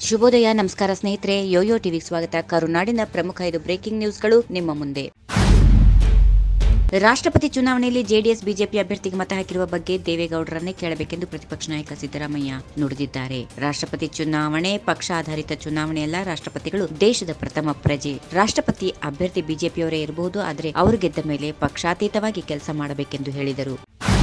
ಶುಭೋದಯ ನಮಸ್ಕಾರ ಸ್ನೇಹಿತರೆ ಯೋಯೋ ಟಿವಿ ಸ್ವಾಗತ ಕರುನಾಡಿನ ಪ್ರಮುಖ ಐದು ಬ್ರೇಕಿಂಗ್ ನ್ಯೂಸ್ಗಳು ನಿಮ್ಮ ಮುಂದೆ ರಾಷ್ಟ್ರಪತಿ ಚುನಾವಣೆಯಲ್ಲಿ ಜೆಡಿಎಸ್ ಬಿಜೆಪಿ ಅಭ್ಯರ್ಥಿಗೆ ಮತ ಹಾಕಿರುವ ಬಗ್ಗೆ ದೇವೇಗೌಡರನ್ನೇ ಕೇಳಬೇಕೆಂದು ಪ್ರತಿಪಕ್ಷ ನಾಯಕ ಸಿದ್ದರಾಮಯ್ಯ ನುಡಿದಿದ್ದಾರೆ ರಾಷ್ಟ್ರಪತಿ ಚುನಾವಣೆ ಪಕ್ಷ ಆಧಾರಿತ ಚುನಾವಣೆಯಲ್ಲ ರಾಷ್ಟ್ರಪತಿಗಳು ದೇಶದ ಪ್ರಥಮ ಪ್ರಜೆ ರಾಷ್ಟ್ರಪತಿ ಅಭ್ಯರ್ಥಿ ಬಿಜೆಪಿಯವರೇ ಇರಬಹುದು ಆದರೆ ಅವರು ಗೆದ್ದ ಮೇಲೆ ಪಕ್ಷಾತೀತವಾಗಿ ಕೆಲಸ ಮಾಡಬೇಕೆಂದು ಹೇಳಿದರು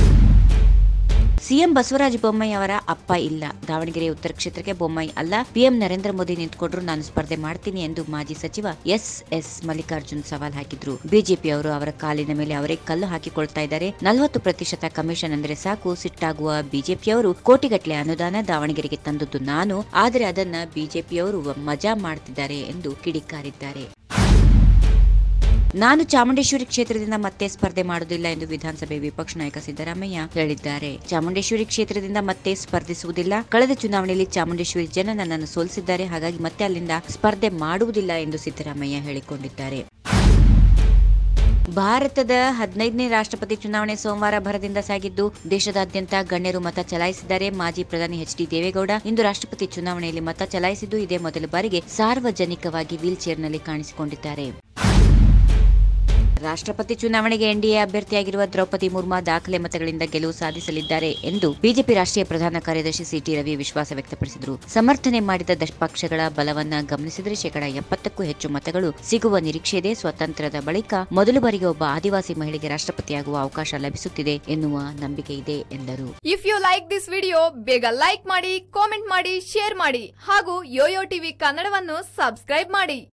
ಸಿಎಂ ಬಸವರಾಜ ಬೊಮ್ಮಾಯಿ ಅವರ ಅಪ್ಪ ಇಲ್ಲ ದಾವಣಗೆರೆ ಉತ್ತರ ಕ್ಷೇತ್ರಕ್ಕೆ ಬೊಮ್ಮಾಯಿ ಅಲ್ಲ ಪಿಎಂ ನರೇಂದ್ರ ಮೋದಿ ನಿಂತ್ಕೊಂಡ್ರು ನಾನು ಸ್ಪರ್ಧೆ ಮಾಡ್ತೀನಿ ಎಂದು ಮಾಜಿ ಸಚಿವ ಎಸ್ ಎಸ್ ಮಲ್ಲಿಕಾರ್ಜುನ್ ಸವಾಲ್ ಹಾಕಿದ್ರು ಬಿಜೆಪಿ ಅವರು ಅವರ ಕಾಲಿನ ಮೇಲೆ ಅವರೇ ಕಲ್ಲು ಹಾಕಿಕೊಳ್ತಾ ಇದ್ದಾರೆ ನಲವತ್ತು ಪ್ರತಿಶತ ಕಮಿಷನ್ ಅಂದ್ರೆ ಸಾಕು ಸಿಟ್ಟಾಗುವ ಬಿಜೆಪಿಯವರು ಕೋಟಿಗಟ್ಟಲೆ ಅನುದಾನ ದಾವಣಗೆರೆಗೆ ತಂದದ್ದು ನಾನು ಆದರೆ ಅದನ್ನ ಬಿಜೆಪಿಯವರು ಮಜಾ ಮಾಡ್ತಿದ್ದಾರೆ ಎಂದು ಕಿಡಿಕಾರಿದ್ದಾರೆ ನಾನು ಚಾಮುಂಡೇಶ್ವರಿ ಕ್ಷೇತ್ರದಿಂದ ಮತ್ತೆ ಸ್ಪರ್ಧೆ ಮಾಡುವುದಿಲ್ಲ ಎಂದು ವಿಧಾನಸಭೆ ವಿಪಕ್ಷ ನಾಯಕ ಸಿದ್ದರಾಮಯ್ಯ ಹೇಳಿದ್ದಾರೆ ಚಾಮುಂಡೇಶ್ವರಿ ಕ್ಷೇತ್ರದಿಂದ ಮತ್ತೆ ಸ್ಪರ್ಧಿಸುವುದಿಲ್ಲ ಕಳೆದ ಚುನಾವಣೆಯಲ್ಲಿ ಚಾಮುಂಡೇಶ್ವರಿ ಜನ ನನ್ನನ್ನು ಸೋಲಿಸಿದ್ದಾರೆ ಹಾಗಾಗಿ ಮತ್ತೆ ಅಲ್ಲಿಂದ ಸ್ಪರ್ಧೆ ಮಾಡುವುದಿಲ್ಲ ಎಂದು ಸಿದ್ದರಾಮಯ್ಯ ಹೇಳಿಕೊಂಡಿದ್ದಾರೆ ಭಾರತದ ಹದಿನೈದನೇ ರಾಷ್ಟ್ರಪತಿ ಚುನಾವಣೆ ಸೋಮವಾರ ಭರದಿಂದ ಸಾಗಿದ್ದು ದೇಶದಾದ್ಯಂತ ಗಣ್ಯರು ಮತ ಚಲಾಯಿಸಿದ್ದಾರೆ ಮಾಜಿ ಪ್ರಧಾನಿ ಎಚ್ ಡಿ ದೇವೇಗೌಡ ಇಂದು ರಾಷ್ಟ್ರಪತಿ ಚುನಾವಣೆಯಲ್ಲಿ ಮತ ಚಲಾಯಿಸಿದ್ದು ಇದೇ ಮೊದಲ ಬಾರಿಗೆ ಸಾರ್ವಜನಿಕವಾಗಿ ವೀಲ್ ಚೇರ್ನಲ್ಲಿ ಕಾಣಿಸಿಕೊಂಡಿದ್ದಾರೆ ರಾಷ್ಟ್ರಪತಿ ಚುನಾವಣೆಗೆ ಎನ್ಡಿಎ ಅಭ್ಯರ್ಥಿಯಾಗಿರುವ ದ್ರೌಪದಿ ಮುರ್ಮು ದಾಖಲೆ ಮತಗಳಿಂದ ಗೆಲುವು ಸಾಧಿಸಲಿದ್ದಾರೆ ಎಂದು ಬಿಜೆಪಿ ರಾಷ್ಟ್ರೀಯ ಪ್ರಧಾನ ಕಾರ್ಯದರ್ಶಿ ಸಿಟಿ ರವಿ ವಿಶ್ವಾಸ ವ್ಯಕ್ತಪಡಿಸಿದರು ಸಮರ್ಥನೆ ಮಾಡಿದ ದಶ ಪಕ್ಷಗಳ ಬಲವನ್ನ ಗಮನಿಸಿದರೆ ಶೇಕಡಾ ಎಪ್ಪತ್ತಕ್ಕೂ ಹೆಚ್ಚು ಮತಗಳು ಸಿಗುವ ನಿರೀಕ್ಷೆ ಇದೆ ಸ್ವತಂತ್ರದ ಬಳಿಕ ಮೊದಲ ಬಾರಿಗೆ ಒಬ್ಬ ಆದಿವಾಸಿ ಮಹಿಳೆಗೆ ರಾಷ್ಟ್ರಪತಿಯಾಗುವ ಅವಕಾಶ ಲಭಿಸುತ್ತಿದೆ ಎನ್ನುವ ನಂಬಿಕೆ ಇದೆ ಎಂದರು if you like this video ಬೇಗ ಲೈಕ್ ಮಾಡಿ ಕಾಮೆಂಟ್ ಮಾಡಿ ಶೇರ್ ಮಾಡಿ ಹಾಗೂ ಯೋಯೋ ಟಿವಿ ಕನ್ನಡವನ್ನು ಸಬ್ಸ್ಕ್ರೈಬ್ ಮಾಡಿ